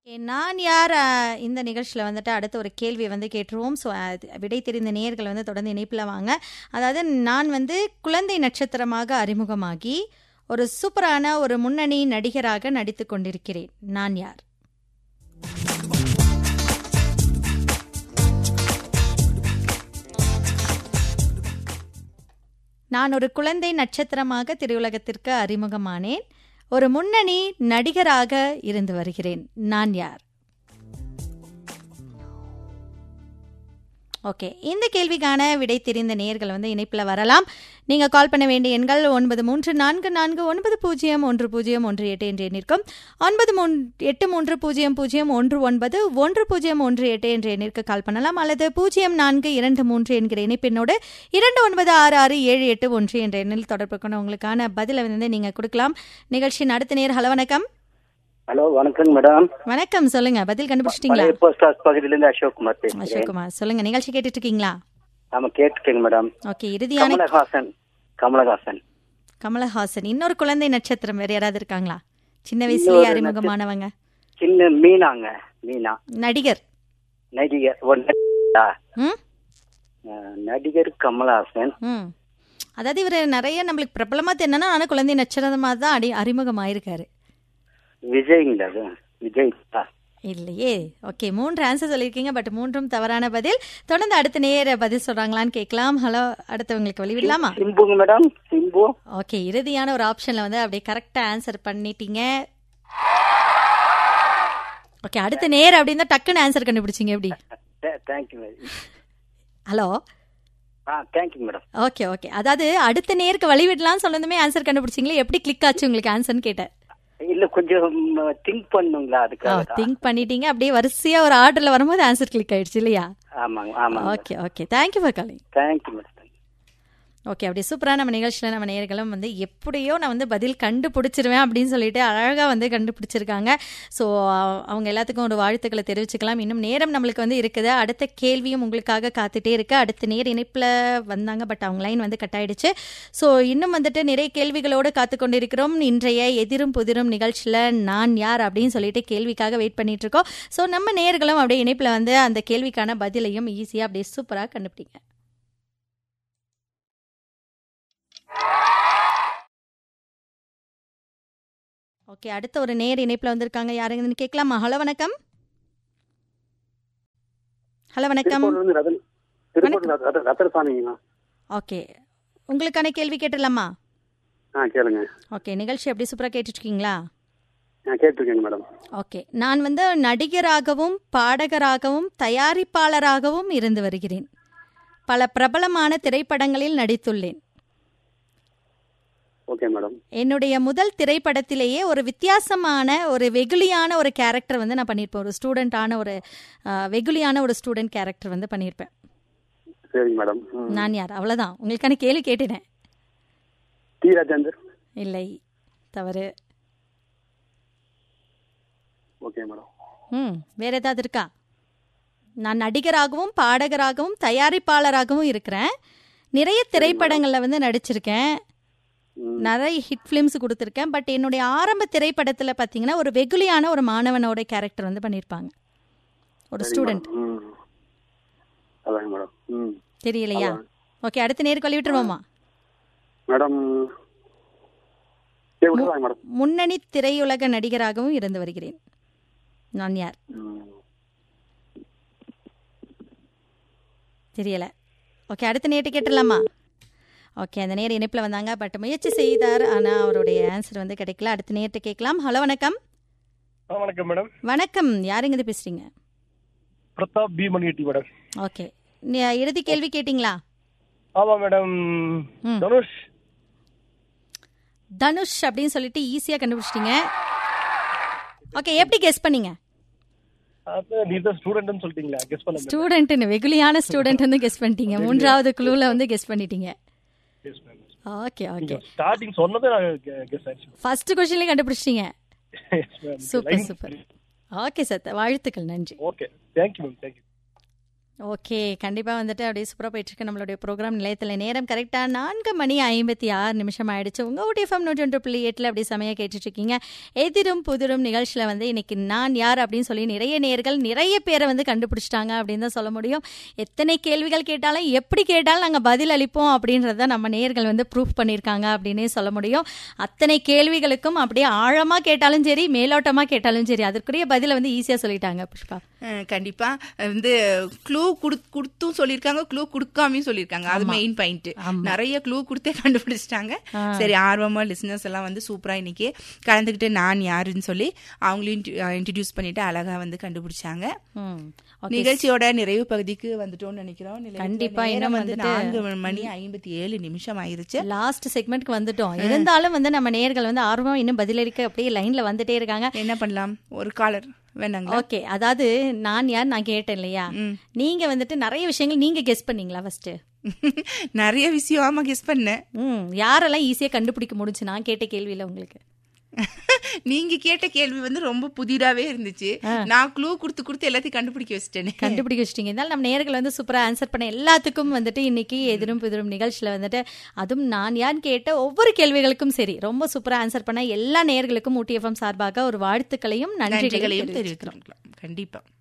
நான் யார் அஹ், இந்த நிகழ்ச்சியில் வந்துட்டு அடுத்த ஒரு கேள்வி வந்து கேட்டுருவோம் ஸோ விடை தெரிந்த நேயர்கள் வந்து தொடர்ந்து இணைப்பில் வாங்க அதாவது நான் வந்து குழந்தை நட்சத்திரமாக அறிமுகமாகி ஒரு சூப்பரான ஒரு முன்னணி நடிகராக நடித்து கொண்டிருக்கிறேன் நான் யார் நான் ஒரு குழந்தை நட்சத்திரமாக திரையுலகத்திற்கு அறிமுகமானேன் ஒரு முன்னணி நடிகராக இருந்து வருகிறேன் நான் யார் ஓகே இந்த கேள்விக்கான விடை தெரிந்த நேயர்கள் வந்து இணைப்பில் வரலாம் நீங்கள் கால் பண்ண வேண்டிய எண்கள் ஒன்பது மூன்று நான்கு நான்கு ஒன்பது பூஜ்ஜியம் ஒன்று பூஜ்ஜியம் ஒன்று எட்டு என்று எண்ணிற்கும் ஒன்பது மூன் எட்டு மூன்று பூஜ்ஜியம் பூஜ்ஜியம் ஒன்று ஒன்பது ஒன்று பூஜ்ஜியம் ஒன்று எட்டு என்ற எண்ணிற்கு கால் பண்ணலாம் அல்லது பூஜ்ஜியம் நான்கு இரண்டு மூன்று என்கிற இணைப்பினோடு இரண்டு ஒன்பது ஆறு ஆறு ஏழு எட்டு ஒன்று என்ற எண்ணில் தொடர்பு கொண்டு உங்களுக்கான பதிலை வந்து நீங்கள் கொடுக்கலாம் நிகழ்ச்சியின் அடுத்த நேர் ஹலோ வணக்கம் ஹலோ வணக்கங்க மேடம் வணக்கம் சொல்லுங்க பதில் கண்டுபிடிச்சிட்டீங்களா பழைய போஸ்ட் ஆஃபீஸ் பகுதியிலிருந்து அசோக் குமார் பேசுகிறேன் அசோக்குமார் சொல்லுங்க நிகழ்ச்சி கேட்டுட்டு இருக்கீங்களா ஆமா கேட்டுக்கேங்க மேடம் ஓகே இறுதியான கமலஹாசன் கமலஹாசன் கமலஹாசன் இன்னொரு குழந்தை நட்சத்திரம் வேற யாராவது இருக்காங்களா சின்ன வயசுலயே இன்னொரு அறிமுகமானவங்க சின்ன மீனாங்க மீனா நடிகர் நடிகர் ஒரு நடிகரா? ம் அஹ், நடிகர் கமலஹாசன் ம் அதாவது இவர் நிறைய நம்மளுக்கு பிரபலமா தெரியனா ஆனா குழந்தை நட்சத்திரமா தான் அடி அறிமுகமாயிருக்காரு விஜய்ங்களா அது விஜய் ஆ. இல்லையே ஓகே மூன்று ஆன்சர் சொல்லியிருக்கீங்க பட் மூன்றும் தவறான பதில் தொடர்ந்து அடுத்த நேர பதில் சொல்றாங்களான்னு கேட்கலாம் ஹலோ அடுத்தவங்களுக்கு வழிவிடலாமா சிம்புங்க மேடம் சிம்பு ஓகே இறுதியான ஒரு ஆப்ஷன்ல வந்து அப்படியே கரெக்டா ஆன்சர் பண்ணிட்டீங்க ஓகே அடுத்த நேர் அப்படின்னு தான் டக்குன்னு ஆன்சர் கண்டுபிடிச்சிங்க எப்படி தேங்க்யூ மேடம் ஹலோ ஆ தேங்க்யூ மேடம் ஓகே ஓகே அதாவது அடுத்த நேருக்கு வழிவிடலாம் சொன்னதுமே ஆன்சர் கண்டுபிடிச்சிங்களே எப்படி கிளிக் ஆச்சு உங்களுக்கு ஆன்சர்னு கேட்டேன் இல்ல கொஞ்சம் திங்க் பண்ணுங்களா அதுக்காக தான். திங்க் பண்ணிட்டீங்க அப்படியே வரிசையா ஒரு ஆர்டர்ல வரும்போது ஆன்சர் கிளிக் ஆயிடுச்சு இல்லையா ஆமாங்க ஆமாங்க okay okay thank you for calling thank you madam okay அப்படி சூப்பராக நம்ம நிகழ்ச்சியில் நம்ம நேர்களும் வந்து எப்படியோ நான் வந்து பதில் கண்டுபிடிச்சிருவேன் அப்படின்னு சொல்லிட்டு அழகாக வந்து கண்டுபிடிச்சிருக்காங்க ஸோ அவங்க எல்லாத்துக்கும் ஒரு வாழ்த்துக்களை தெரிவிச்சுக்கலாம் இன்னும் நேரம் நம்மளுக்கு வந்து இருக்குது அடுத்த கேள்வியும் உங்களுக்காக காத்துட்டே இருக்கு அடுத்த நேர் இணைப்பில் வந்தாங்க பட் அவங்க லைன் வந்து கட் ஆயிடுச்சு ஸோ இன்னும் வந்துட்டு நிறைய கேள்விகளோடு காத்து கொண்டிருக்கிறோம் இன்றைய எதிரும் புதிரும் நிகழ்ச்சியில் நான் யார் அப்படின்னு சொல்லிட்டு கேள்விக்காக வெயிட் பண்ணிட்டு இருக்கோம் ஸோ நம்ம நேர்களும் அப்படியே இணைப்பில் வந்து அந்த கேள்விக்கான பதிலையும் ஈஸியாக அப்படியே சூப்பராக கண்டுபிடிங்க ஓகே அடுத்த ஒரு நேர் இணைப்புல வந்திருக்காங்க யாருங்கன்னு கேட்கலாமா ஹலோ வணக்கம் ஹலோ வணக்கம் திருப்பூர்லேருந்து ரத்தன் திருப்பூர் ரத்த- ரத்தனசாமிங்களா ஓகே உங்களுக்கான கேள்வி கேட்டுடலாமா ஆ கேளுங்க ஓகே நிகழ்ச்சி எப்படி சூப்பராக கேட்டுட்ருக்கீங்களா ஆ கேட்டிருக்கேங்க மேடம் ஓகே நான் வந்து நடிகராகவும் பாடகராகவும் தயாரிப்பாளராகவும் இருந்து வருகிறேன் பல பிரபலமான திரைப்படங்களில் நடித்துள்ளேன் ஓகே மேடம் என்னுடைய முதல் திரைப்படத்திலேயே ஒரு வித்தியாசமான ஒரு வெகுளியான ஒரு கேரக்டர் வந்து நான் பண்ணியிருப்பேன் ஒரு ஸ்டூடெண்டான ஒரு அஹ், வெகுளியான ஒரு ஸ்டூடெண்ட் கேரக்டர் வந்து பண்ணியிருப்பேன் சரிங்க மேடம் ம். நான் யார் அவ்வளோதான் உங்களுக்கான கேள்வி கேட்டுட்டேன் டி ராஜேந்தர் இல்லை தவறு ஓகே மேடம் ம் வேற ஏதாவது இருக்கா நான் நடிகராகவும் பாடகராகவும் தயாரிப்பாளராகவும் இருக்கிறேன் நிறைய திரைப்படங்களில் வந்து நடிச்சிருக்கேன் ம். நிறைய ஹிட் ஃபிலிம்ஸ் கொடுத்துருக்கேன் பட் என்னுடைய ஆரம்ப திரைப்படத்தில் பார்த்தீங்கன்னா ஒரு வெகுளியான ஒரு மாணவனோட கேரக்டர் வந்து பண்ணியிருப்பாங்க ஒரு ஸ்டூடெண்ட் ம் அதாங்க மேடம் ம் தெரியலையா ஓகே அடுத்த நேருக்கு வழி விட்டுருவோமா மேடம் சரி விட்டுறாங்க மேடம் முன்னணி திரையுலக நடிகராகவும் இருந்து வருகிறேன் நான் யார் ம். தெரியல ஓகே அடுத்த நேட்டு கேட்டுடலாமா ஓகே அந்த நேர் இணைப்பில் வந்தாங்க பட் முயற்சி செய்தார் ஆனால் அவருடைய ஆன்சர் வந்து கிடைக்கல அடுத்த நேர்கிட்ட கேட்கலாம் ஹலோ வணக்கம் ஆ, வணக்கம் மேடம் வணக்கம் யாருங்க இது பேசுறீங்க பிரதாப் பீமன்கட்டி மேடம் ஓகே நீ- இறுதி கேள்வி கேட்டிங்களா ஆமா மேடம் ம். தனுஷ் தனுஷ் அப்படின்னு சொல்லிட்டு ஈஸியாக கண்டுபிடிச்சிட்டீங்க ஓகே எப்படி கெஸ் பண்ணீங்க அது நீ தான் ஸ்டூடெண்ட்னு சொல்லிட்டீங்களா கெஸ் பண்ண ஸ்டூடெண்ட்னு வெகுளியான ஸ்டூடெண்ட் வந்து கெஸ் பண்ணிட்டீங்க மூன்றாவது குழுவில் வந்து கெஸ் பண்ணிட்டீங்க guess ma'am okay okay starting சொன்னதே நான் கெஸ் ஆயிடுச்சு ஃபர்ஸ்ட் கொஸ்டின்லேயே கண்டுபிடிச்சிட்டீங்க Yes, ma'am. Super Line- super okay sir வாழ்த்துக்கள் நன்றி okay thank you ma'am thank you okay கண்டிப்பா வந்துட்டு அப்படியே சூப்பரா போயிட்டு இருக்கு நம்மளுடைய ப்ரோக்ராம் நிலையத்துல நேரம் கரெக்டா நான்கு மணி ஐம்பத்தி ஆறு நிமிஷம் ஆயிடுச்சு உங்க ஊட்டிஎஃப்எம் நூற்றி ஒன்று புள்ளி எட்டுல அப்படியே செமையா கேட்டுட்டு இருக்கீங்க எதிரும் புதிரும் நிகழ்ச்சியில வந்து இன்னைக்கு நான் யார் அப்படின்னு சொல்லி நிறைய நேர்கள் நிறைய பேரை வந்து கண்டுபிடிச்சிட்டாங்க அப்படின்னு தான் சொல்ல முடியும் எத்தனை கேள்விகள் கேட்டாலும் எப்படி கேட்டாலும் நாங்க பதில் அளிப்போம் அப்படின்றத நம்ம நேர்கள் வந்து ப்ரூஃப் பண்ணியிருக்காங்க அப்படின்னே சொல்ல முடியும் அத்தனை கேள்விகளுக்கும் அப்படியே ஆழமா கேட்டாலும் சரி மேலோட்டமா கேட்டாலும் சரி அதற்குரிய பதில வந்து ஈஸியா சொல்லிட்டாங்க புஷ்பா அஹ் கண்டிப்பா வந்து க்ளூ கொடுத்தும் சொல்லியிருக்காங்க க்ளூ கொடுக்காமையும் சொல்லியிருக்காங்க அது மெயின் பாயிண்ட் நிறைய க்ளூ கொடுத்தே கண்டுபிடிச்சிட்டாங்க சரி ஆர்வமா லிசனர்ஸ் எல்லாம் வந்து சூப்பரா இன்னைக்கு கலந்துக்கிட்டு நான் யாருன்னு சொல்லி அவங்களையும் இன்ட்ரடியூஸ் பண்ணிட்டு அழகா வந்து கண்டுபிடிச்சாங்க ம் நிகழ்ச்சியோட நிறைவு பகுதிக்கு வந்துட்டோம்னு நினைக்கிறோம் நிலையத்துல கண்டிப்பா, நேரம் இன்னும் வந்து வந்துட்டு- நான்கு மணி ஐம்பத்தி ஏழு நிமிஷம் ஆயிருச்சு லாஸ்ட் செக்மெண்ட்க்கு வந்துட்டோம் இருந்தாலும் வந்து நம்ம நேர்கள் வந்து ஆர்வமா இன்னும் பதிலளிக்க அப்படியே லைன்ல வந்துட்டே இருக்காங்க என்ன பண்ணலாம் ஒரு காலர் வேணாங்களா ஓகே அதாவது நான் யார் நான் கேட்டேன் இல்லையா நீங்க வந்துட்டு நிறைய விஷயங்கள் நீங்க கெஸ் பண்ணீங்களா ஃபர்ஸ்ட் நிறைய விஷயம் ஆமா கெஸ் பண்ணேன் ம் யாரெல்லாம் ஈஸியா கண்டுபிடிக்க முடிஞ்சு நான் கேட்ட கேள்வியில உங்களுக்கு நீங்க கேட்ட கேள்வி வந்து ரொம்ப புதிராவே இருந்துச்சு நான் க்ளூ கொடுத்து கொடுத்து எல்லாத்தையும் கண்டுபிடிக்க வச்சிட்டேனே கண்டுபிடிக்க வச்சிட்டீங்க இருந்தாலும் நம்ம நேர்கள் வந்து சூப்பரா ஆன்சர் பண்ண எல்லாத்துக்கும் வந்துட்டு இன்னைக்கு எதிரும் புதிரும் நிகழ்ச்சியில வந்துட்டு அதுவும் நான் யான் கேட்ட ஒவ்வொரு கேள்விகளுக்கும் சரி ரொம்ப சூப்பரா ஆன்சர் பண்ண எல்லா நேர்களுக்கும் ஊட்டிஎஃப்எம் சார்பாக ஒரு வாழ்த்துக்களையும் நன்றிகளையும் நன்றிகளையும் தெரிவிச்சுக்கிறோம் தெரிவிக்கிறோம் கண்டிப்பா